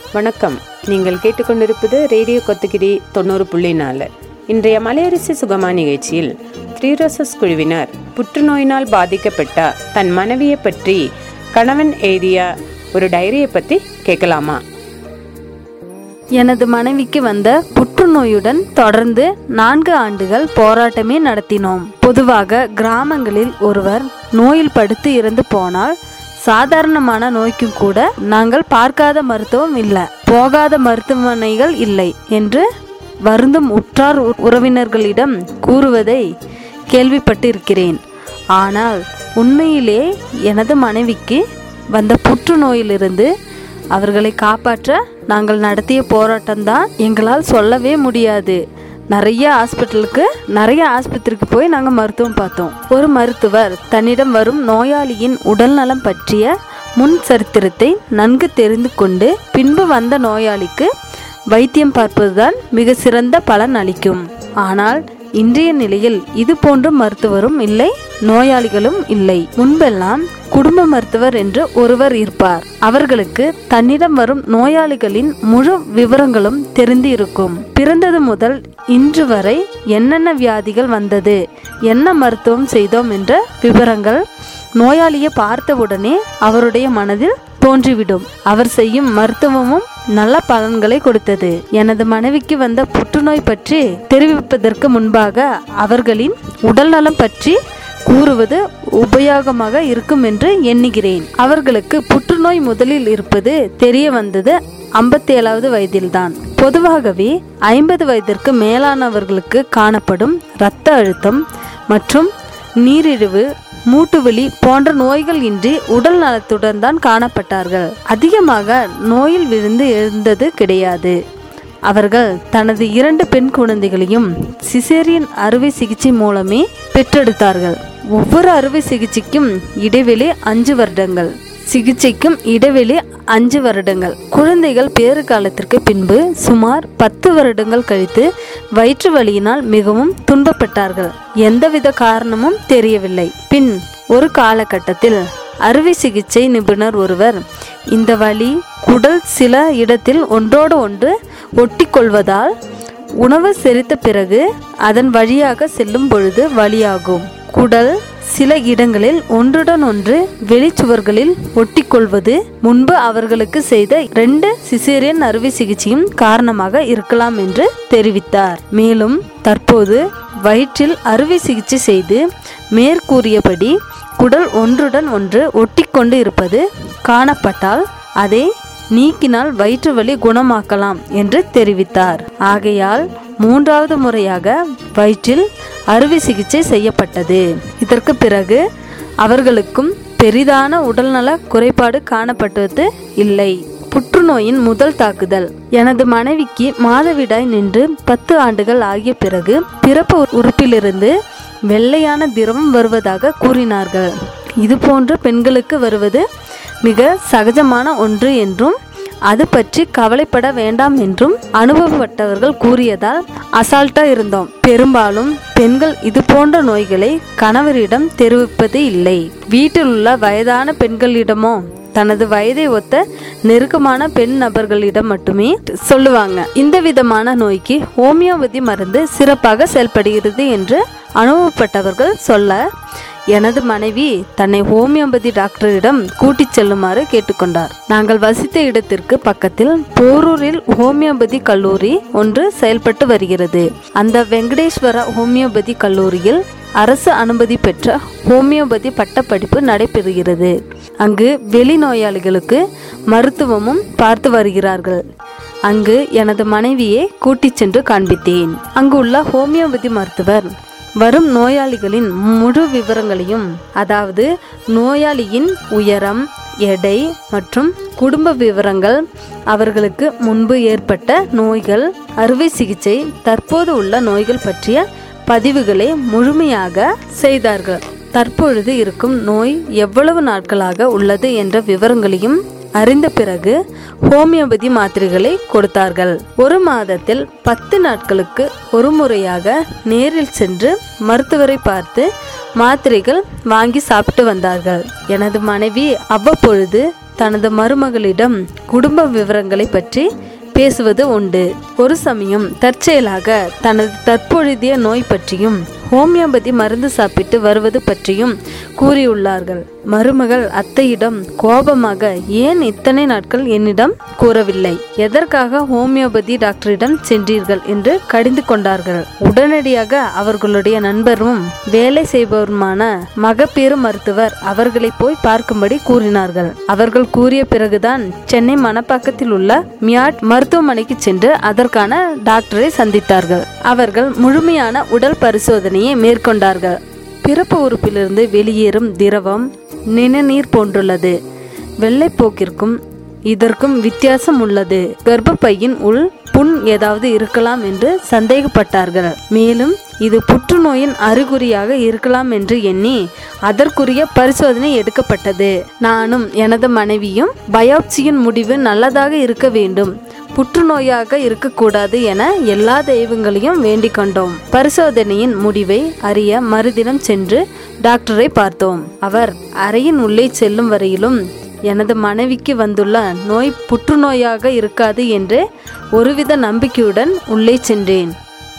வணக்கம் நீங்கள் கேட்டுக்கொண்டிருப்பது ரேடியோ கொத்தகிரி தொண்ணூறு புள்ளி நாலு இன்றைய மலையரிசி சுகமா நிகழ்ச்சியில் த்ரீரோசஸ் குழுவினர் புற்றுநோயினால் பாதிக்கப்பட்ட தன் மனைவியை பற்றி கணவன் எழுதிய ஒரு டைரியை பற்றி கேட்கலாமா எனது மனைவிக்கு வந்த புற்றுநோயுடன் தொடர்ந்து நான்கு ஆண்டுகள் போராட்டமே நடத்தினோம் பொதுவாக கிராமங்களில் ஒருவர் நோயில் படுத்து இறந்து போனால் சாதாரணமான நோய்க்கும் கூட நாங்கள் பார்க்காத மருத்துவம் இல்லை போகாத மருத்துவமனைகள் இல்லை என்று வருந்தும் உற்றார் உ- உறவினர்களிடம் கூறுவதை கேள்விப்பட்டிருக்கிறேன் ஆனால் உண்மையிலே எனது மனைவிக்கு வந்த புற்றுநோயிலிருந்து அவர்களை காப்பாற்ற நாங்கள் நடத்திய போராட்டம்தான் எங்களால் சொல்லவே முடியாது நிறைய ஹாஸ்பிட்டலுக்கு நிறைய ஆஸ்பத்திரிக்கு போய் நாங்கள் மருத்துவம் பார்த்தோம் ஒரு மருத்துவர் தன்னிடம் வரும் நோயாளியின் உடல்நலம் பற்றிய முன் சரித்திரத்தை நன்கு தெரிந்து கொண்டு பின்பு வந்த நோயாளிக்கு வைத்தியம் பார்ப்பதுதான் மிக சிறந்த பலன் அளிக்கும் ஆனால் இன்றைய நிலையில் இது போன்ற மருத்துவரும் இல்லை நோயாளிகளும் இல்லை முன்பெல்லாம் குடும்ப மருத்துவர் என்று ஒருவர் இருப்பார் அவர்களுக்கு தன்னிடம் வரும் நோயாளிகளின் முழு விவரங்களும் தெரிந்து இருக்கும் பிறந்தது முதல் இன்று வரை என்னென்ன வியாதிகள் வந்தது என்ன மருத்துவம் செய்தோம் என்ற விவரங்கள் நோயாளியை பார்த்தவுடனே அவருடைய மனதில் தோன்றிவிடும் அவர் செய்யும் மருத்துவமும் நல்ல பலன்களை கொடுத்தது எனது மனைவிக்கு வந்த புற்றுநோய் பற்றி தெரிவிப்பதற்கு முன்பாக அவர்களின் உடல்நலம் பற்றி கூறுவது உபயோகமாக இருக்கும் என்று எண்ணுகிறேன் அவர்களுக்கு புற்றுநோய் முதலில் இருப்பது தெரிய வந்தது ஐம்பத்தேழாவது வயதில்தான் பொதுவாகவே ஐம்பது வயதிற்கு மேலானவர்களுக்கு காணப்படும் இரத்த அழுத்தம் மற்றும் நீரிழிவு மூட்டுவலி போன்ற நோய்கள் இன்றி உடல் நலத்துடன் தான் காணப்பட்டார்கள் அதிகமாக நோயில் விழுந்து எழுந்தது கிடையாது அவர்கள் தனது இரண்டு பெண் குழந்தைகளையும் சிசேரியன் அறுவை சிகிச்சை மூலமே பெற்றெடுத்தார்கள் ஒவ்வொரு அறுவை சிகிச்சைக்கும் இடைவெளி அஞ்சு வருடங்கள் சிகிச்சைக்கும் இடைவெளி அஞ்சு வருடங்கள் குழந்தைகள் பேறு காலத்திற்கு பின்பு சுமார் பத்து வருடங்கள் கழித்து வயிற்று வலியினால் மிகவும் துன்பப்பட்டார்கள் எந்தவித காரணமும் தெரியவில்லை பின் ஒரு காலகட்டத்தில் அறுவை சிகிச்சை நிபுணர் ஒருவர் இந்த வலி குடல் சில இடத்தில் ஒன்றோடு ஒன்று ஒட்டிக்கொள்வதால் உணவு செரித்த பிறகு அதன் வழியாக செல்லும் பொழுது வலியாகும் குடல் சில இடங்களில் ஒன்றுடன் ஒன்று வெளிச்சுவர்களில் ஒட்டிக்கொள்வது முன்பு அவர்களுக்கு செய்த ரெண்டு சிசேரியன் அறுவை சிகிச்சையும் காரணமாக இருக்கலாம் என்று தெரிவித்தார் மேலும் தற்போது வயிற்றில் அறுவை சிகிச்சை செய்து மேற்கூறியபடி குடல் ஒன்றுடன் ஒன்று ஒட்டிக்கொண்டு இருப்பது காணப்பட்டால் அதை நீக்கினால் வயிற்று வலி குணமாக்கலாம் என்று தெரிவித்தார் ஆகையால் மூன்றாவது முறையாக வயிற்றில் அறுவை சிகிச்சை செய்யப்பட்டது இதற்கு பிறகு அவர்களுக்கும் பெரிதான உடல்நல குறைபாடு காணப்பட்டது இல்லை புற்றுநோயின் முதல் தாக்குதல் எனது மனைவிக்கு மாதவிடாய் நின்று பத்து ஆண்டுகள் ஆகிய பிறகு பிறப்பு உறுப்பிலிருந்து வெள்ளையான திரவம் வருவதாக கூறினார்கள் இது போன்று பெண்களுக்கு வருவது மிக சகஜமான ஒன்று என்றும் அது பற்றி கவலைப்பட வேண்டாம் என்றும் அனுபவப்பட்டவர்கள் கூறியதால் அசால்ட்டா இருந்தோம் பெரும்பாலும் பெண்கள் இது போன்ற நோய்களை கணவரிடம் தெரிவிப்பது இல்லை வீட்டில் உள்ள வயதான பெண்களிடமோ தனது வயதை ஒத்த நெருக்கமான பெண் நபர்களிடம் மட்டுமே சொல்லுவாங்க இந்த விதமான நோய்க்கு ஹோமியோபதி மருந்து சிறப்பாக செயல்படுகிறது என்று அனுபவப்பட்டவர்கள் சொல்ல எனது மனைவி தன்னை ஹோமியோபதி டாக்டரிடம் கூட்டிச் செல்லுமாறு கேட்டுக்கொண்டார் நாங்கள் வசித்த இடத்திற்கு பக்கத்தில் போரூரில் ஹோமியோபதி கல்லூரி ஒன்று செயல்பட்டு வருகிறது அந்த வெங்கடேஸ்வர ஹோமியோபதி கல்லூரியில் அரசு அனுமதி பெற்ற ஹோமியோபதி பட்டப்படிப்பு நடைபெறுகிறது அங்கு வெளிநோயாளிகளுக்கு மருத்துவமும் பார்த்து வருகிறார்கள் அங்கு எனது மனைவியை கூட்டிச் சென்று காண்பித்தேன் அங்கு உள்ள ஹோமியோபதி மருத்துவர் வரும் நோயாளிகளின் முழு விவரங்களையும் அதாவது நோயாளியின் உயரம் எடை மற்றும் குடும்ப விவரங்கள் அவர்களுக்கு முன்பு ஏற்பட்ட நோய்கள் அறுவை சிகிச்சை தற்போது உள்ள நோய்கள் பற்றிய பதிவுகளை முழுமையாக செய்தார்கள் தற்பொழுது இருக்கும் நோய் எவ்வளவு நாட்களாக உள்ளது என்ற விவரங்களையும் அறிந்த பிறகு ஹோமியோபதி மாத்திரைகளை கொடுத்தார்கள் ஒரு மாதத்தில் பத்து நாட்களுக்கு ஒரு முறையாக நேரில் சென்று மருத்துவரை பார்த்து மாத்திரைகள் வாங்கி சாப்பிட்டு வந்தார்கள் எனது மனைவி அவ்வப்பொழுது தனது மருமகளிடம் குடும்ப விவரங்களை பற்றி பேசுவது உண்டு ஒரு சமயம் தற்செயலாக தனது தற்பொழுதைய நோய் பற்றியும் ஹோமியோபதி மருந்து சாப்பிட்டு வருவது பற்றியும் கூறியுள்ளார்கள் மருமகள் அத்தையிடம் கோபமாக ஏன் இத்தனை நாட்கள் என்னிடம் கூறவில்லை எதற்காக ஹோமியோபதி டாக்டரிடம் சென்றீர்கள் என்று கடிந்து கொண்டார்கள் உடனடியாக அவர்களுடைய நண்பரும் வேலை செய்பவருமான மகப்பேறு மருத்துவர் அவர்களை போய் பார்க்கும்படி கூறினார்கள் அவர்கள் கூறிய பிறகுதான் சென்னை மணப்பாக்கத்தில் உள்ள மியாட் மருத்துவமனைக்கு சென்று அதற்கான டாக்டரை சந்தித்தார்கள் அவர்கள் முழுமையான உடல் பரிசோதனையை மேற்கொண்டார்கள் பிறப்பு உறுப்பிலிருந்து வெளியேறும் திரவம் நிணநீர் போன்றுள்ளது வெள்ளைப்போக்கிற்கும் இதற்கும் வித்தியாசம் உள்ளது கர்ப்பப்பையின் உள் புண் ஏதாவது இருக்கலாம் என்று சந்தேகப்பட்டார்கள் மேலும் இது புற்றுநோயின் அறிகுறியாக இருக்கலாம் என்று எண்ணி அதற்குரிய பரிசோதனை எடுக்கப்பட்டது நானும் எனது மனைவியும் பயாப்சியின் முடிவு நல்லதாக இருக்க வேண்டும் புற்றுநோயாக இருக்கக்கூடாது என எல்லா தெய்வங்களையும் வேண்டிக் கொண்டோம் பரிசோதனையின் முடிவை அறிய மறுதினம் சென்று டாக்டரை பார்த்தோம் அவர் அறையின் உள்ளே செல்லும் வரையிலும் எனது மனைவிக்கு வந்துள்ள நோய் புற்றுநோயாக இருக்காது என்று ஒருவித நம்பிக்கையுடன் உள்ளே சென்றேன்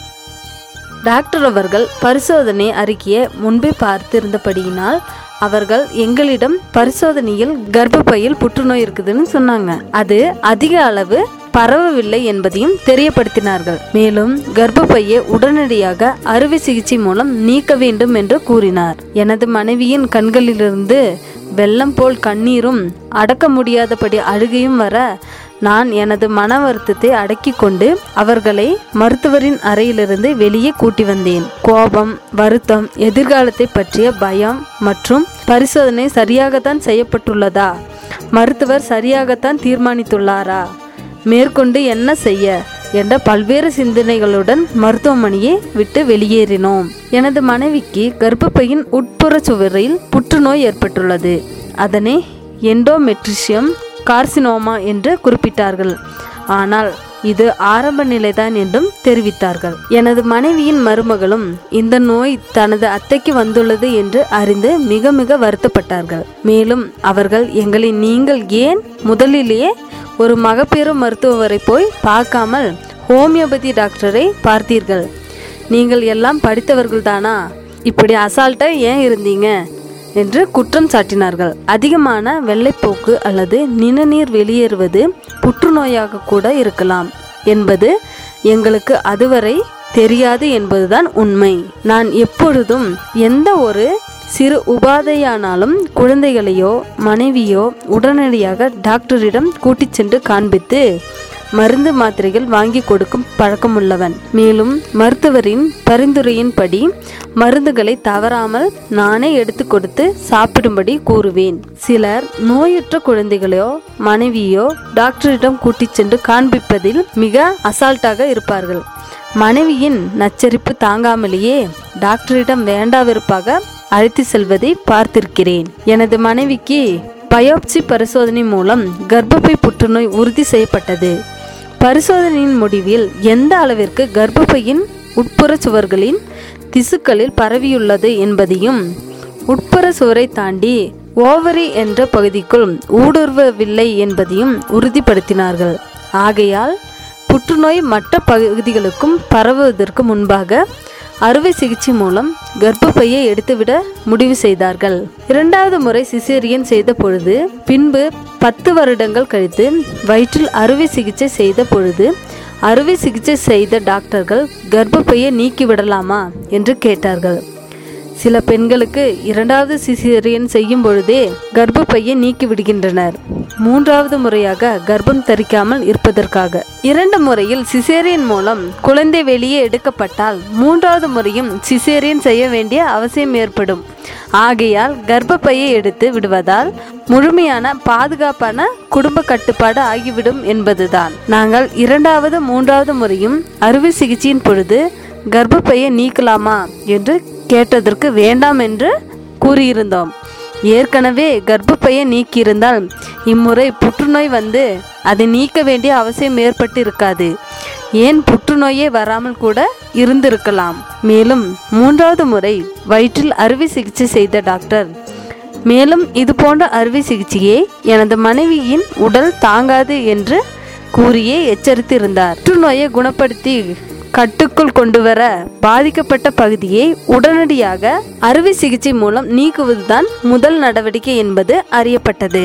டாக்டர் அவர்கள் பரிசோதனை அறிக்கையை முன்பே பார்த்திருந்தபடியினால் அவர்கள் எங்களிடம் பரிசோதனையில் கர்ப்பப்பையில் புற்றுநோய் இருக்குதுன்னு சொன்னாங்க அது அதிக அளவு பரவவில்லை என்பதையும் தெரியப்படுத்தினார்கள் மேலும் கர்ப்பப்பையை உடனடியாக அறுவை சிகிச்சை மூலம் நீக்க வேண்டும் என்று கூறினார் எனது மனைவியின் கண்களிலிருந்து வெள்ளம் போல் கண்ணீரும் அடக்க முடியாதபடி அழுகையும் வர நான் எனது மன வருத்தத்தை அடக்கி கொண்டு அவர்களை மருத்துவரின் அறையிலிருந்து வெளியே கூட்டி வந்தேன் கோபம் வருத்தம் எதிர்காலத்தை பற்றிய பயம் மற்றும் பரிசோதனை சரியாகத்தான் செய்யப்பட்டுள்ளதா மருத்துவர் சரியாகத்தான் தீர்மானித்துள்ளாரா மேற்கொண்டு என்ன செய்ய என்ற பல்வேறு சிந்தனைகளுடன் மருத்துவமனையை விட்டு வெளியேறினோம் எனது மனைவிக்கு கர்ப்பப்பையின் உட்புற சுவரில் புற்றுநோய் ஏற்பட்டுள்ளது அதனை எண்டோமெட்ரிஷியம் கார்சினோமா என்று குறிப்பிட்டார்கள் ஆனால் இது ஆரம்ப நிலைதான் என்றும் தெரிவித்தார்கள் எனது மனைவியின் மருமகளும் இந்த நோய் தனது அத்தைக்கு வந்துள்ளது என்று அறிந்து மிக மிக வருத்தப்பட்டார்கள் மேலும் அவர்கள் எங்களை நீங்கள் ஏன் முதலிலேயே ஒரு மகப்பேறு மருத்துவரை போய் பார்க்காமல் ஹோமியோபதி டாக்டரை பார்த்தீர்கள் நீங்கள் எல்லாம் படித்தவர்கள் தானா இப்படி அசால்ட்டா ஏன் இருந்தீங்க என்று குற்றம் சாட்டினார்கள் அதிகமான வெள்ளைப்போக்கு அல்லது நிணநீர் வெளியேறுவது புற்றுநோயாக கூட இருக்கலாம் என்பது எங்களுக்கு அதுவரை தெரியாது என்பதுதான் உண்மை நான் எப்பொழுதும் எந்த ஒரு சிறு உபாதையானாலும் குழந்தைகளையோ மனைவியோ உடனடியாக டாக்டரிடம் கூட்டிச் சென்று காண்பித்து மருந்து மாத்திரைகள் வாங்கி கொடுக்கும் பழக்கமுள்ளவன் மேலும் மருத்துவரின் பரிந்துரையின்படி மருந்துகளை தவறாமல் நானே எடுத்து கொடுத்து சாப்பிடும்படி கூறுவேன் சிலர் நோயுற்ற குழந்தைகளையோ மனைவியோ டாக்டரிடம் கூட்டிச் சென்று காண்பிப்பதில் மிக அசால்ட்டாக இருப்பார்கள் மனைவியின் நச்சரிப்பு தாங்காமலேயே டாக்டரிடம் வேண்டாவிருப்பாக அழைத்து செல்வதை பார்த்திருக்கிறேன் எனது மனைவிக்கு பயோப்சி பரிசோதனை மூலம் கர்ப்பப்பை புற்றுநோய் உறுதி செய்யப்பட்டது பரிசோதனையின் முடிவில் எந்த அளவிற்கு கர்ப்பப்பையின் உட்புற சுவர்களின் திசுக்களில் பரவியுள்ளது என்பதையும் உட்புற சுவரை தாண்டி ஓவரி என்ற பகுதிக்குள் ஊடுருவவில்லை என்பதையும் உறுதிப்படுத்தினார்கள் ஆகையால் புற்றுநோய் மற்ற பகுதிகளுக்கும் பரவுவதற்கு முன்பாக அறுவை சிகிச்சை மூலம் கர்ப்பப்பையை எடுத்துவிட முடிவு செய்தார்கள் இரண்டாவது முறை சிசேரியன் செய்த பொழுது பின்பு பத்து வருடங்கள் கழித்து வயிற்றில் அறுவை சிகிச்சை செய்த பொழுது அறுவை சிகிச்சை செய்த டாக்டர்கள் கர்ப்பப்பையை நீக்கிவிடலாமா என்று கேட்டார்கள் சில பெண்களுக்கு இரண்டாவது சிசேரியன் செய்யும் பொழுதே கர்ப்பப்பையை நீக்கி விடுகின்றனர் மூன்றாவது முறையாக கர்ப்பம் தரிக்காமல் இருப்பதற்காக இரண்டு முறையில் சிசேரியன் மூலம் குழந்தை வெளியே எடுக்கப்பட்டால் மூன்றாவது முறையும் சிசேரியன் செய்ய வேண்டிய அவசியம் ஏற்படும் ஆகையால் கர்ப்பப்பையை எடுத்து விடுவதால் முழுமையான பாதுகாப்பான குடும்ப கட்டுப்பாடு ஆகிவிடும் என்பதுதான் நாங்கள் இரண்டாவது மூன்றாவது முறையும் அறுவை சிகிச்சையின் பொழுது கர்ப்பப்பையை நீக்கலாமா என்று கேட்டதற்கு வேண்டாம் என்று கூறியிருந்தோம் ஏற்கனவே கர்ப்பப்பையை நீக்கியிருந்தால் இம்முறை புற்றுநோய் வந்து அதை நீக்க வேண்டிய அவசியம் ஏற்பட்டு இருக்காது ஏன் புற்றுநோயே வராமல் கூட இருந்திருக்கலாம் மேலும் மூன்றாவது முறை வயிற்றில் அறுவை சிகிச்சை செய்த டாக்டர் மேலும் இது போன்ற அறுவை சிகிச்சையை எனது மனைவியின் உடல் தாங்காது என்று கூறியே எச்சரித்திருந்தார் புற்றுநோயை குணப்படுத்தி கட்டுக்குள் கொண்டு வர பாதிக்கப்பட்ட பகுதியை உடனடியாக அறுவை சிகிச்சை மூலம் நீக்குவதுதான் முதல் நடவடிக்கை என்பது அறியப்பட்டது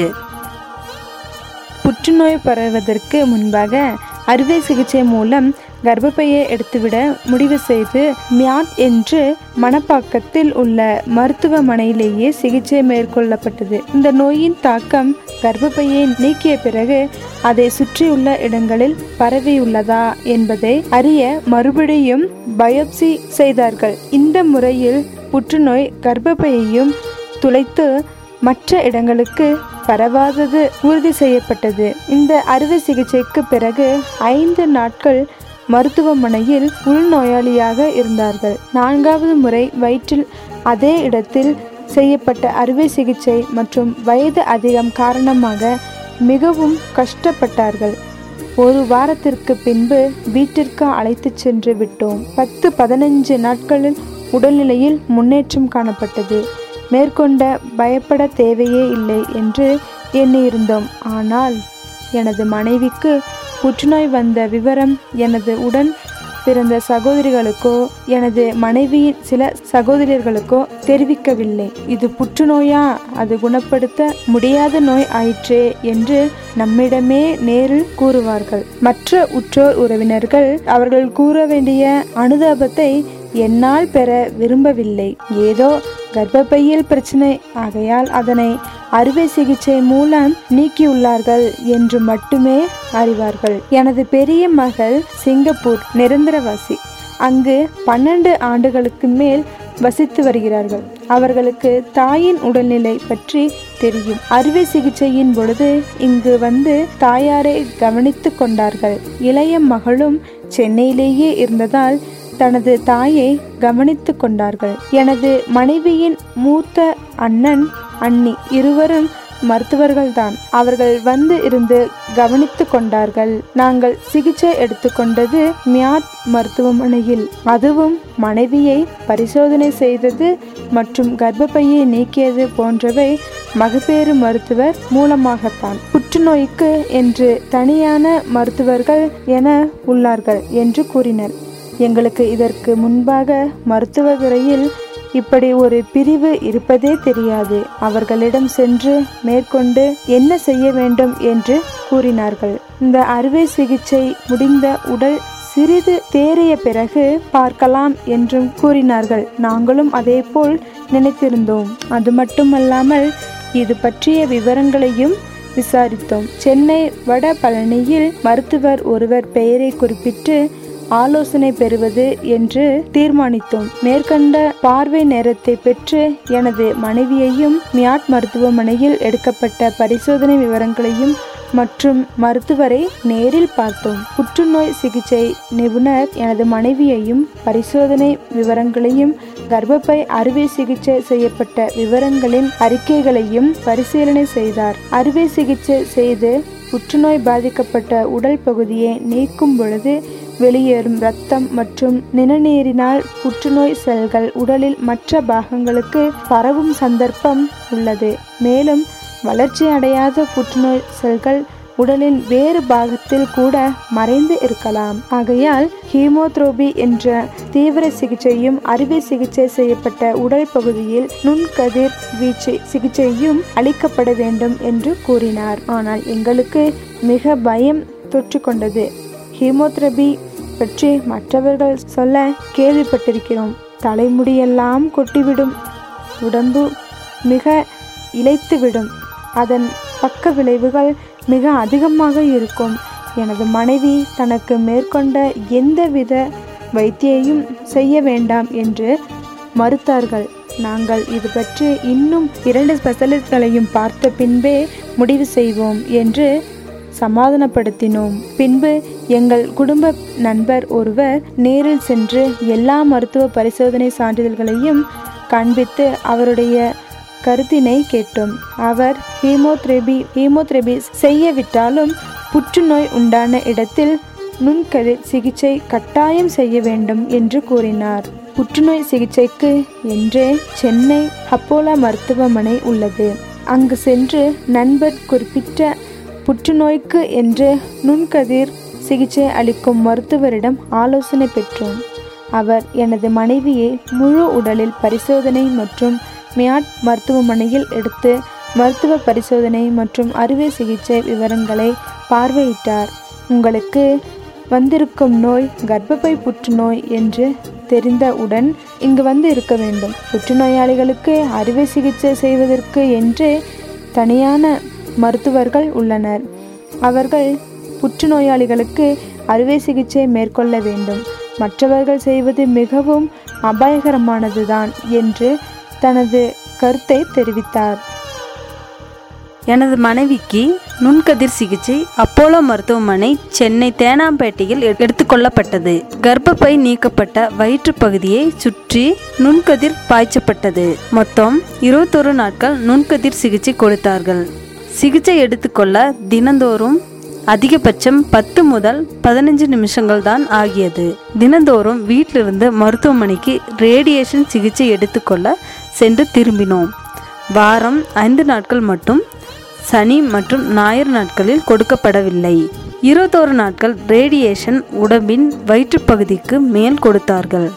புற்றுநோய் பரவுவதற்கு முன்பாக அறுவை சிகிச்சை மூலம் கர்ப்பப்பையை எடுத்துவிட முடிவு செய்து மியாட் என்று மணப்பாக்கத்தில் உள்ள மருத்துவமனையிலேயே சிகிச்சை மேற்கொள்ளப்பட்டது இந்த நோயின் தாக்கம் கர்ப்பப்பையை நீக்கிய பிறகு அதை சுற்றியுள்ள இடங்களில் பரவியுள்ளதா என்பதை அறிய மறுபடியும் பயோப்சி செய்தார்கள் இந்த முறையில் புற்றுநோய் கர்ப்பப்பையையும் துளைத்து மற்ற இடங்களுக்கு பரவாதது உறுதி செய்யப்பட்டது இந்த அறுவை சிகிச்சைக்கு பிறகு ஐந்து நாட்கள் மருத்துவமனையில் உள்நோயாளியாக இருந்தார்கள் நான்காவது முறை வயிற்றில் அதே இடத்தில் செய்யப்பட்ட அறுவை சிகிச்சை மற்றும் வயது அதிகம் காரணமாக மிகவும் கஷ்டப்பட்டார்கள் ஒரு வாரத்திற்கு பின்பு வீட்டிற்கு அழைத்துச் சென்று விட்டோம் பத்து பதினஞ்சு நாட்களில் உடல்நிலையில் முன்னேற்றம் காணப்பட்டது மேற்கொண்ட பயப்பட தேவையே இல்லை என்று எண்ணியிருந்தோம் ஆனால் எனது மனைவிக்கு புற்றுநோய் வந்த விவரம் எனது உடன் பிறந்த சகோதரிகளுக்கோ எனது மனைவியின் சில சகோதரியர்களுக்கோ தெரிவிக்கவில்லை இது புற்றுநோயா அது குணப்படுத்த முடியாத நோய் ஆயிற்றே என்று நம்மிடமே நேரில் கூறுவார்கள் மற்ற உற்றோர் உறவினர்கள் அவர்கள் கூற வேண்டிய அனுதாபத்தை என்னால் பெற விரும்பவில்லை ஏதோ கர்ப்பப்பையில் பிரச்சனை ஆகையால் அதனை அறுவை சிகிச்சை மூலம் நீக்கியுள்ளார்கள் என்று மட்டுமே அறிவார்கள் எனது பெரிய மகள் சிங்கப்பூர் நிரந்தரவாசி அங்கு பன்னெண்டு ஆண்டுகளுக்கு மேல் வசித்து வருகிறார்கள் அவர்களுக்கு தாயின் உடல்நிலை பற்றி தெரியும் அறுவை சிகிச்சையின் பொழுது இங்கு வந்து தாயாரை கவனித்து கொண்டார்கள் இளைய மகளும் சென்னையிலேயே இருந்ததால் தனது தாயை கவனித்து கொண்டார்கள் எனது மனைவியின் மூத்த அண்ணன் அண்ணி இருவரும் மருத்துவர்கள்தான் அவர்கள் வந்து இருந்து கவனித்து கொண்டார்கள் நாங்கள் சிகிச்சை எடுத்துக்கொண்டது மியாட் மருத்துவமனையில் அதுவும் மனைவியை பரிசோதனை செய்தது மற்றும் கர்ப்பப்பையை நீக்கியது போன்றவை மகப்பேறு மருத்துவர் மூலமாகத்தான் புற்றுநோய்க்கு என்று தனியான மருத்துவர்கள் என உள்ளார்கள் என்று கூறினர் எங்களுக்கு இதற்கு முன்பாக மருத்துவத்துறையில் இப்படி ஒரு பிரிவு இருப்பதே தெரியாது அவர்களிடம் சென்று மேற்கொண்டு என்ன செய்ய வேண்டும் என்று கூறினார்கள் இந்த அறுவை சிகிச்சை முடிந்த உடல் சிறிது தேறிய பிறகு பார்க்கலாம் என்றும் கூறினார்கள் நாங்களும் அதேபோல் நினைத்திருந்தோம் அது மட்டுமல்லாமல் இது பற்றிய விவரங்களையும் விசாரித்தோம் சென்னை வட பழனியில் மருத்துவர் ஒருவர் பெயரை குறிப்பிட்டு ஆலோசனை பெறுவது என்று தீர்மானித்தோம் மேற்கண்ட பார்வை நேரத்தை பெற்று எனது மனைவியையும் மியாட் மருத்துவமனையில் எடுக்கப்பட்ட பரிசோதனை விவரங்களையும் மற்றும் மருத்துவரை நேரில் பார்த்தோம் புற்றுநோய் சிகிச்சை நிபுணர் எனது மனைவியையும் பரிசோதனை விவரங்களையும் கர்ப்பப்பை அறுவை சிகிச்சை செய்யப்பட்ட விவரங்களின் அறிக்கைகளையும் பரிசீலனை செய்தார் அறுவை சிகிச்சை செய்து புற்றுநோய் பாதிக்கப்பட்ட உடல் பகுதியை நீக்கும் பொழுது வெளியேறும் இரத்தம் மற்றும் நிணநீரினால் புற்றுநோய் செல்கள் உடலில் மற்ற பாகங்களுக்கு பரவும் சந்தர்ப்பம் உள்ளது மேலும் வளர்ச்சி அடையாத புற்றுநோய் செல்கள் உடலின் வேறு பாகத்தில் கூட மறைந்து இருக்கலாம் ஆகையால் ஹீமோத்ரோபி என்ற தீவிர சிகிச்சையும் அறுவை சிகிச்சை செய்யப்பட்ட உடல் பகுதியில் நுண்கதிர் வீச்சு சிகிச்சையும் அளிக்கப்பட வேண்டும் என்று கூறினார் ஆனால் எங்களுக்கு மிக பயம் தொற்றிக்கொண்டது ஹீமோதெரபி பற்றி மற்றவர்கள் சொல்ல கேள்விப்பட்டிருக்கிறோம் தலைமுடியெல்லாம் கொட்டிவிடும் உடம்பு மிக இழைத்துவிடும் அதன் பக்க விளைவுகள் மிக அதிகமாக இருக்கும் எனது மனைவி தனக்கு மேற்கொண்ட எந்தவித வைத்தியையும் செய்ய வேண்டாம் என்று மறுத்தார்கள் நாங்கள் இது பற்றி இன்னும் இரண்டு ஸ்பெஷலிஸ்ட்களையும் பார்த்த பின்பே முடிவு செய்வோம் என்று சமாதானப்படுத்தினோம் பின்பு எங்கள் குடும்ப நண்பர் ஒருவர் நேரில் சென்று எல்லா மருத்துவ பரிசோதனை சான்றிதழ்களையும் காண்பித்து அவருடைய கருத்தினை கேட்டோம் அவர் ஹீமோதெரபி ஹீமோதெரபி செய்யவிட்டாலும் புற்றுநோய் உண்டான இடத்தில் நுண்கதிர் சிகிச்சை கட்டாயம் செய்ய வேண்டும் என்று கூறினார் புற்றுநோய் சிகிச்சைக்கு என்றே சென்னை அப்போலா மருத்துவமனை உள்ளது அங்கு சென்று நண்பர் குறிப்பிட்ட புற்றுநோய்க்கு என்று நுண்கதிர் சிகிச்சை அளிக்கும் மருத்துவரிடம் ஆலோசனை பெற்றோம் அவர் எனது மனைவியை முழு உடலில் பரிசோதனை மற்றும் மியாட் மருத்துவமனையில் எடுத்து மருத்துவ பரிசோதனை மற்றும் அறுவை சிகிச்சை விவரங்களை பார்வையிட்டார் உங்களுக்கு வந்திருக்கும் நோய் கர்ப்பப்பை புற்றுநோய் என்று தெரிந்தவுடன் இங்கு வந்து இருக்க வேண்டும் புற்றுநோயாளிகளுக்கு அறுவை சிகிச்சை செய்வதற்கு என்று தனியான மருத்துவர்கள் உள்ளனர் அவர்கள் புற்றுநோயாளிகளுக்கு அறுவை சிகிச்சை மேற்கொள்ள வேண்டும் மற்றவர்கள் செய்வது மிகவும் அபாயகரமானதுதான் என்று தனது கருத்தை தெரிவித்தார் எனது மனைவிக்கு நுண்கதிர் சிகிச்சை அப்போலோ மருத்துவமனை சென்னை தேனாம்பேட்டையில் எ- எடுத்துக்கொள்ளப்பட்டது கர்ப்பப்பை நீக்கப்பட்ட வயிற்றுப் பகுதியை சுற்றி நுண்கதிர் பாய்ச்சப்பட்டது மொத்தம் இருபத்தொரு நாட்கள் நுண்கதிர் சிகிச்சை கொடுத்தார்கள் சிகிச்சை எடுத்துக்கொள்ள தினந்தோறும் அதிகபட்சம் பத்து முதல் பதினஞ்சு நிமிஷங்கள் தான் ஆகியது தினந்தோறும் வீட்டிலிருந்து மருத்துவமனைக்கு ரேடியேஷன் சிகிச்சை எடுத்துக்கொள்ள சென்று திரும்பினோம் வாரம் ஐந்து நாட்கள் மட்டும் சனி மற்றும் ஞாயிறு நாட்களில் கொடுக்கப்படவில்லை இருபத்தோரு நாட்கள் ரேடியேஷன் உடம்பின் வயிற்றுப் பகுதிக்கு மேல் கொடுத்தார்கள்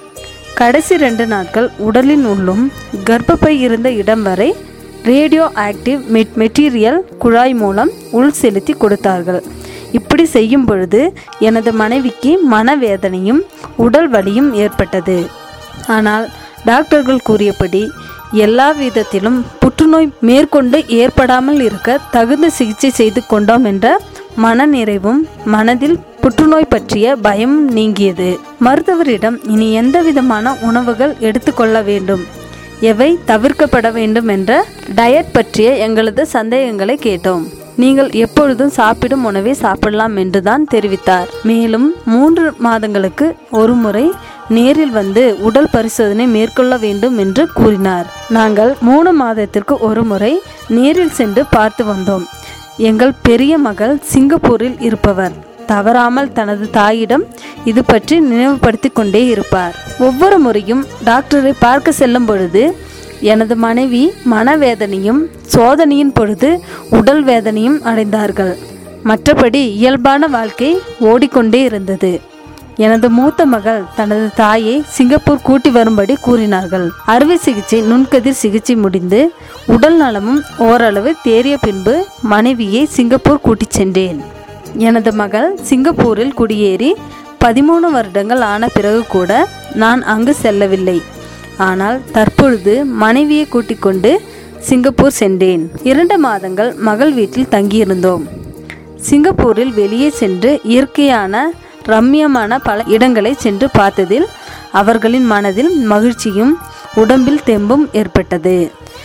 கடைசி ரெண்டு நாட்கள் உடலின் உள்ளும் கர்ப்பப்பை இருந்த இடம் வரை ரேடியோ ஆக்டிவ் மெட் மெட்டீரியல் குழாய் மூலம் உள் செலுத்தி கொடுத்தார்கள் இப்படி செய்யும் பொழுது எனது மனைவிக்கு மனவேதனையும் உடல் வலியும் ஏற்பட்டது ஆனால் டாக்டர்கள் கூறியபடி எல்லா விதத்திலும் புற்றுநோய் மேற்கொண்டு ஏற்படாமல் இருக்க தகுந்த சிகிச்சை செய்து கொண்டோம் என்ற மனநிறைவும் மனதில் புற்றுநோய் பற்றிய பயமும் நீங்கியது மருத்துவரிடம் இனி எந்த விதமான உணவுகள் எடுத்துக்கொள்ள வேண்டும் எவை தவிர்க்கப்பட வேண்டும் என்ற டயட் பற்றிய எங்களது சந்தேகங்களை கேட்டோம் நீங்கள் எப்பொழுதும் சாப்பிடும் உணவை சாப்பிடலாம் என்றுதான் தெரிவித்தார் மேலும் மூன்று மாதங்களுக்கு ஒரு முறை நேரில் வந்து உடல் பரிசோதனை மேற்கொள்ள வேண்டும் என்று கூறினார் நாங்கள் மூணு மாதத்திற்கு ஒரு முறை நேரில் சென்று பார்த்து வந்தோம் எங்கள் பெரிய மகள் சிங்கப்பூரில் இருப்பவர் தவறாமல் தனது தாயிடம் இது பற்றி நினைவுபடுத்தி கொண்டே இருப்பார் ஒவ்வொரு முறையும் டாக்டரை பார்க்க செல்லும் பொழுது எனது மனைவி மனவேதனையும் சோதனையின் பொழுது உடல் வேதனையும் அடைந்தார்கள் மற்றபடி இயல்பான வாழ்க்கை ஓடிக்கொண்டே இருந்தது எனது மூத்த மகள் தனது தாயை சிங்கப்பூர் கூட்டி வரும்படி கூறினார்கள் அறுவை சிகிச்சை நுண்கதிர் சிகிச்சை முடிந்து உடல் நலமும் ஓரளவு தேறிய பின்பு மனைவியை சிங்கப்பூர் கூட்டிச் சென்றேன் எனது மகள் சிங்கப்பூரில் குடியேறி பதிமூணு வருடங்கள் ஆன பிறகு கூட நான் அங்கு செல்லவில்லை ஆனால் தற்பொழுது மனைவியை கூட்டிக் கொண்டு சிங்கப்பூர் சென்றேன் இரண்டு மாதங்கள் மகள் வீட்டில் தங்கியிருந்தோம் சிங்கப்பூரில் வெளியே சென்று இயற்கையான ரம்மியமான பல இடங்களை சென்று பார்த்ததில் அவர்களின் மனதில் மகிழ்ச்சியும் உடம்பில் தெம்பும் ஏற்பட்டது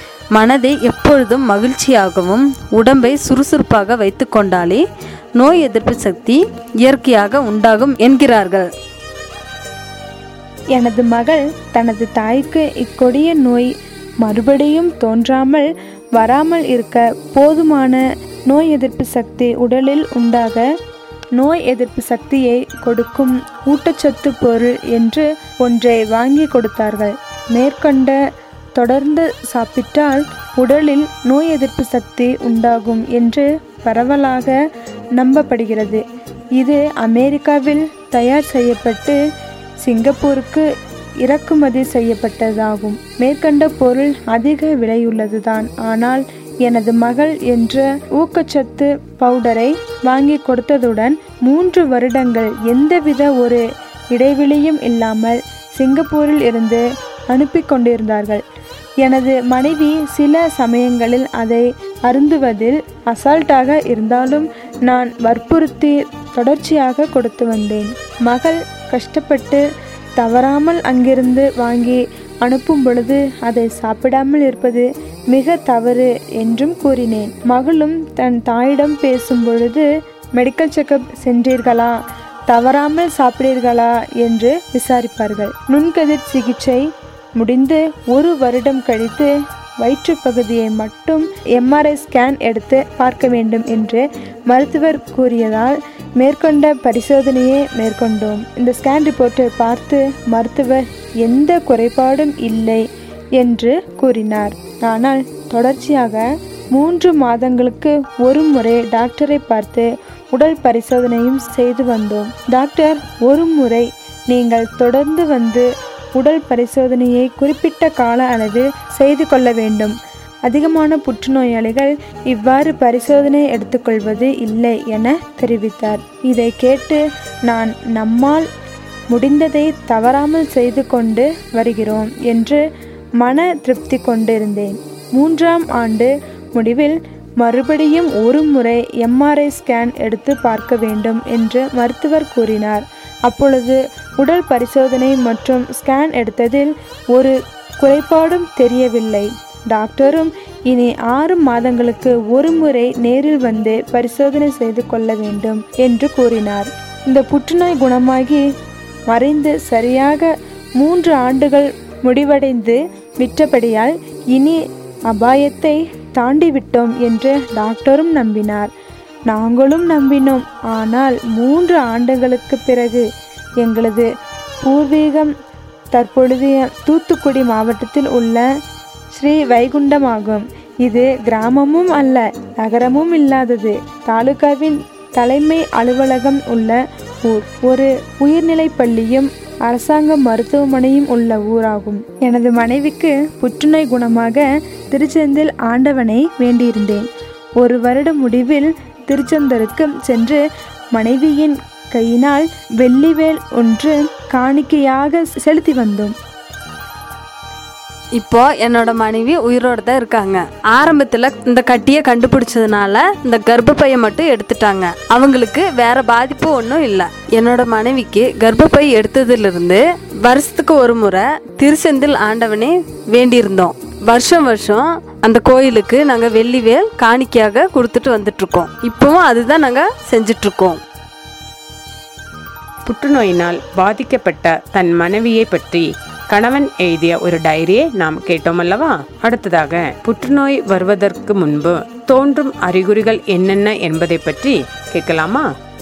மனதை எப்பொழுதும் மகிழ்ச்சியாகவும் உடம்பை சுறுசுறுப்பாக வைத்து கொண்டாலே நோய் எதிர்ப்பு சக்தி இயற்கையாக உண்டாகும் என்கிறார்கள் எனது மகள் தனது தாய்க்கு இக்கொடிய நோய் மறுபடியும் தோன்றாமல் வராமல் இருக்க போதுமான நோய் எதிர்ப்பு சக்தி உடலில் உண்டாக நோய் எதிர்ப்பு சக்தியை கொடுக்கும் ஊட்டச்சத்து பொருள் என்று ஒன்றை வாங்கி கொடுத்தார்கள் மேற்கண்ட தொடர்ந்து சாப்பிட்டால் உடலில் நோய் எதிர்ப்பு சக்தி உண்டாகும் என்று பரவலாக நம்பப்படுகிறது இது அமெரிக்காவில் தயார் செய்யப்பட்டு சிங்கப்பூருக்கு இறக்குமதி செய்யப்பட்டதாகும் மேற்கண்ட பொருள் அதிக விலையுள்ளதுதான் ஆனால் எனது மகள் என்ற ஊக்கச்சத்து பவுடரை வாங்கி கொடுத்ததுடன் மூன்று வருடங்கள் எந்தவித ஒரு இடைவெளியும் இல்லாமல் சிங்கப்பூரில் இருந்து அனுப்பி கொண்டிருந்தார்கள் எனது மனைவி சில சமயங்களில் அதை அருந்துவதில் அசால்ட்டாக இருந்தாலும் நான் வற்புறுத்தி தொடர்ச்சியாக கொடுத்து வந்தேன் மகள் கஷ்டப்பட்டு தவறாமல் அங்கிருந்து வாங்கி அனுப்பும் பொழுது அதை சாப்பிடாமல் இருப்பது மிக தவறு என்றும் கூறினேன் மகளும் தன் தாயிடம் பேசும் பொழுது மெடிக்கல் செக்கப் சென்றீர்களா தவறாமல் சாப்பிட்டீர்களா என்று விசாரிப்பார்கள் நுண்கதிர் சிகிச்சை முடிந்து ஒரு வருடம் கழித்து வயிற்றுப் பகுதியை மட்டும் எம்ஆர்ஐ ஸ்கேன் எடுத்து பார்க்க வேண்டும் என்று மருத்துவர் கூறியதால் மேற்கொண்ட பரிசோதனையை மேற்கொண்டோம் இந்த ஸ்கேன் ரிப்போர்ட்டை பார்த்து மருத்துவர் எந்த குறைபாடும் இல்லை என்று கூறினார் ஆனால் தொடர்ச்சியாக மூன்று மாதங்களுக்கு ஒரு முறை டாக்டரை பார்த்து உடல் பரிசோதனையும் செய்து வந்தோம் டாக்டர் ஒரு முறை நீங்கள் தொடர்ந்து வந்து உடல் பரிசோதனையை குறிப்பிட்ட கால அளவில் செய்து கொள்ள வேண்டும் அதிகமான புற்றுநோயாளிகள் இவ்வாறு பரிசோதனை எடுத்துக்கொள்வது இல்லை என தெரிவித்தார் இதை கேட்டு நான் நம்மால் முடிந்ததை தவறாமல் செய்து கொண்டு வருகிறோம் என்று மன திருப்தி கொண்டிருந்தேன் மூன்றாம் ஆண்டு முடிவில் மறுபடியும் ஒரு முறை எம்ஆர்ஐ ஸ்கேன் எடுத்து பார்க்க வேண்டும் என்று மருத்துவர் கூறினார் அப்பொழுது உடல் பரிசோதனை மற்றும் ஸ்கேன் எடுத்ததில் ஒரு குறைபாடும் தெரியவில்லை டாக்டரும் இனி ஆறு மாதங்களுக்கு ஒரு முறை நேரில் வந்து பரிசோதனை செய்து கொள்ள வேண்டும் என்று கூறினார் இந்த புற்றுநோய் குணமாகி மறைந்து சரியாக மூன்று ஆண்டுகள் முடிவடைந்து விட்டபடியால் இனி அபாயத்தை தாண்டிவிட்டோம் என்று டாக்டரும் நம்பினார் நாங்களும் நம்பினோம் ஆனால் மூன்று ஆண்டுகளுக்கு பிறகு எங்களது பூர்வீகம் தற்பொழுதைய தூத்துக்குடி மாவட்டத்தில் உள்ள ஸ்ரீ வைகுண்டமாகும் இது கிராமமும் அல்ல நகரமும் இல்லாதது தாலுகாவின் தலைமை அலுவலகம் உள்ள ஊர் ஒரு உயர்நிலைப் பள்ளியும் அரசாங்க மருத்துவமனையும் உள்ள ஊராகும் எனது மனைவிக்கு புற்றுநோய் குணமாக திருச்செந்தில் ஆண்டவனை வேண்டியிருந்தேன் ஒரு வருட முடிவில் திருச்செந்தருக்கு சென்று மனைவியின் கையினால் வெள்ளிவேல் ஒன்று காணிக்கையாக செலுத்தி வந்தோம் இப்போ என்னோட மனைவி உயிரோட தான் இருக்காங்க ஆரம்பத்தில் இந்த கட்டியை கண்டுபிடிச்சதுனால இந்த கர்ப்பப்பையை மட்டும் எடுத்துட்டாங்க அவங்களுக்கு வேற பாதிப்பு ஒன்றும் இல்லை என்னோட மனைவிக்கு கர்ப்பப்பை எடுத்ததிலிருந்து வருஷத்துக்கு ஒரு முறை திருச்செந்தில் ஆண்டவனே வேண்டியிருந்தோம் வருஷம் வருஷம் அந்த கோயிலுக்கு நாங்கள் வெள்ளிவேல் காணிக்கையாக கொடுத்துட்டு வந்துட்டு இருக்கோம் இப்போவும் அதுதான் நாங்கள் செஞ்சுட்டு இருக்கோம் புற்றுநோயினால் பாதிக்கப்பட்ட தன் மனைவியை பற்றி கணவன் எழுதிய ஒரு டைரியை நாம் கேட்டோம் அல்லவா அடுத்ததாக புற்றுநோய் வருவதற்கு முன்பு தோன்றும் அறிகுறிகள் என்னென்ன என்பதை பற்றி கேட்கலாமா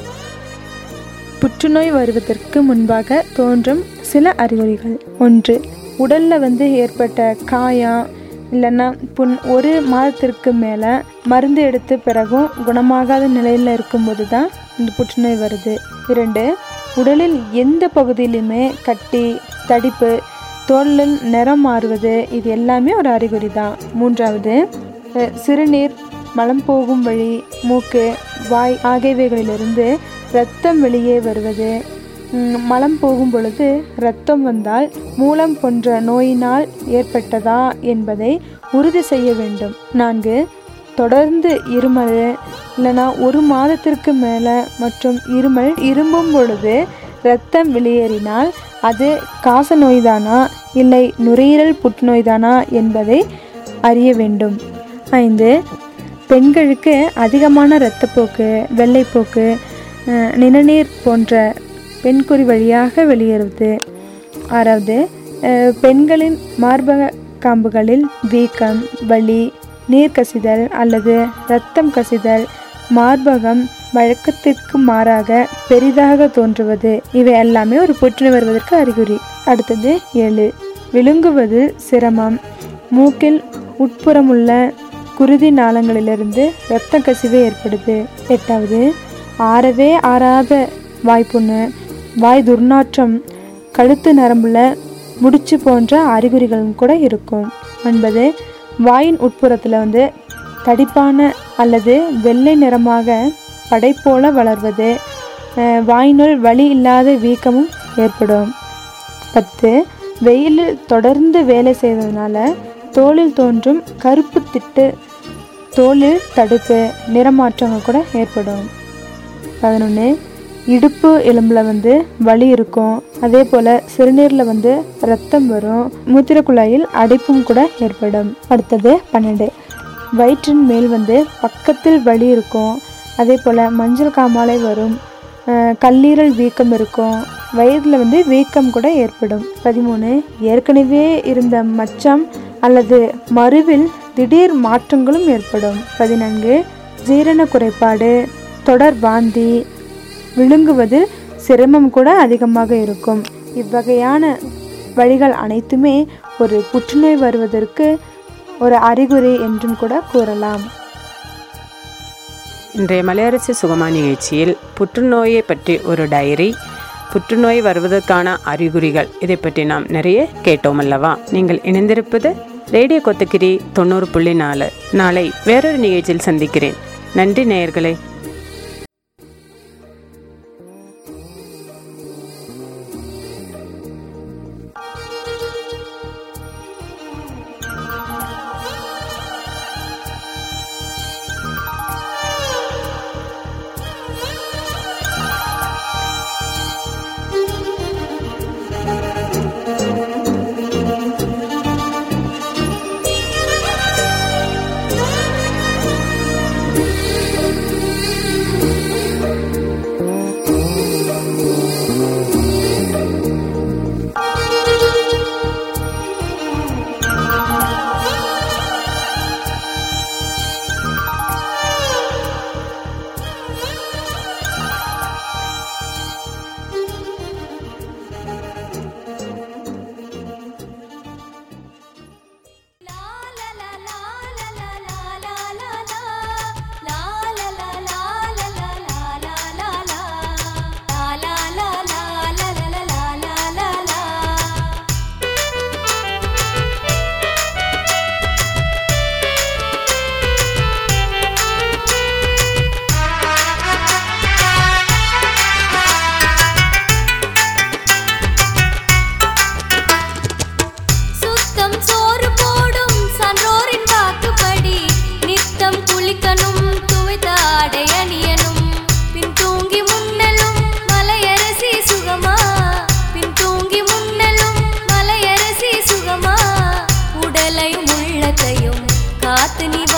புற்றுநோய் வருவதற்கு முன்பாக தோன்றும் சில அறிகுறிகள் ஒன்று உடல்ல வந்து ஏற்பட்ட காயம் இல்லைன்னா புண் ஒரு மாதத்திற்கு மேலே மருந்து எடுத்த பிறகும் குணமாகாத நிலையில் இருக்கும்போது தான் இந்த புற்றுநோய் வருது இரண்டு உடலில் எந்த பகுதியிலுமே கட்டி தடிப்பு தோலில் நிறம் மாறுவது இது எல்லாமே ஒரு அறிகுறி தான் மூன்றாவது அஹ், சிறுநீர் மலம் போகும் வழி மூக்கு வாய் ஆகியவைகளிலிருந்து இரத்தம் வெளியே வருவது ம், மலம் போகும் பொழுது இரத்தம் வந்தால் மூலம் போன்ற நோயினால் ஏற்பட்டதா என்பதை உறுதி செய்ய வேண்டும் நான்கு தொடர்ந்து இருமல் இல்லைனா ஒரு மாதத்திற்கு மேலே மற்றும் இருமல் இரும்பும் பொழுது இரத்தம் வெளியேறினால் அது காச நோய்தானா இல்லை நுரையீரல் புற்றுநோய்தானா என்பதை அறிய வேண்டும் ஐந்து பெண்களுக்கு அதிகமான இரத்தப்போக்கு வெள்ளைப்போக்கு அஹ், நிணநீர் போன்ற பெண்குறி வழியாக வெளியேறுவது ஆறாவது அஹ், பெண்களின் மார்பக காம்புகளில் வீக்கம் வலி நீர் கசிதல் அல்லது இரத்தம் கசிதல் மார்பகம் வழக்கத்திற்கு மாறாக பெரிதாக தோன்றுவது இவை எல்லாமே ஒரு புற்றுநோய் வருவதற்கு அறிகுறி அடுத்தது ஏழு விழுங்குவது சிரமம் மூக்கில் உட்புறமுள்ள குருதி நாளங்களிலிருந்து இரத்த கசிவு ஏற்படுது எட்டாவது ஆறவே ஆறாத வாய்ப்புண்ணு வாய் துர்நாற்றம் கழுத்து நரம்புல முடிச்சு போன்ற அறிகுறிகளும் கூட இருக்கும் ஒன்பது வாயின் உட்புறத்தில் வந்து தடிப்பான அல்லது வெள்ளை நிறமாக படை போல வளர்வது அஹ், வாயினுள் வலி இல்லாத வீக்கமும் ஏற்படும் பத்து வெயிலில் தொடர்ந்து வேலை செய்வதனால தோலில் தோன்றும் கருப்பு திட்டு தோலில் தடுப்பு நிறமாற்றங்கள் கூட ஏற்படும் பதினொன்று இடுப்பு எலும்பில் வந்து வலி இருக்கும் அதே போல் சிறுநீரில் வந்து ரத்தம் வரும் மூத்திர குழாயில் அடைப்பும் கூட ஏற்படும் அடுத்தது பன்னெண்டு வயிற்றின் மேல் வந்து பக்கத்தில் வலி இருக்கும் அதே போல் மஞ்சள் காமாலை வரும் அஹ் கல்லீரல் வீக்கம் இருக்கும் வயிறில் வந்து வீக்கம் கூட ஏற்படும் பதிமூணு ஏற்கனவே இருந்த மச்சம் அல்லது மருவில் திடீர் மாற்றங்களும் ஏற்படும் பதினான்கு ஜீரண குறைபாடு தொடர் வாந்தி விழுங்குவதில் சிரமம் கூட அதிகமாக இருக்கும் இவ்வகையான வழிகள் அனைத்துமே ஒரு புற்றுநோய் வருவதற்கு ஒரு அறிகுறி என்றும் கூட கூறலாம் இன்றைய மலையரசி சுகமா நிகழ்ச்சியில் புற்றுநோயை பற்றி ஒரு டைரி புற்றுநோய் வருவதற்கான அறிகுறிகள் இதை பற்றி நாம் நிறைய கேட்டோம் அல்லவா நீங்கள் இணைந்திருப்பது ரேடியோ கொத்தகிரி தொண்ணூறு புள்ளி நாலு நாளை வேறொரு நிகழ்ச்சியில் சந்திக்கிறேன் நன்றி நேயர்களே சுத்தம் சோறு போடும் சான்றோரின் வாக்குப்படி நித்தம் குளிக்கணும் துவைத்த ஆடை அணியணும் பின் தூங்கி முன்னலும் மலையரசி சுகமா பின் தூங்கி முன்னலும் மலையரசி சுகமா உடலையும் உள்ளத்தையும் காத்து நீ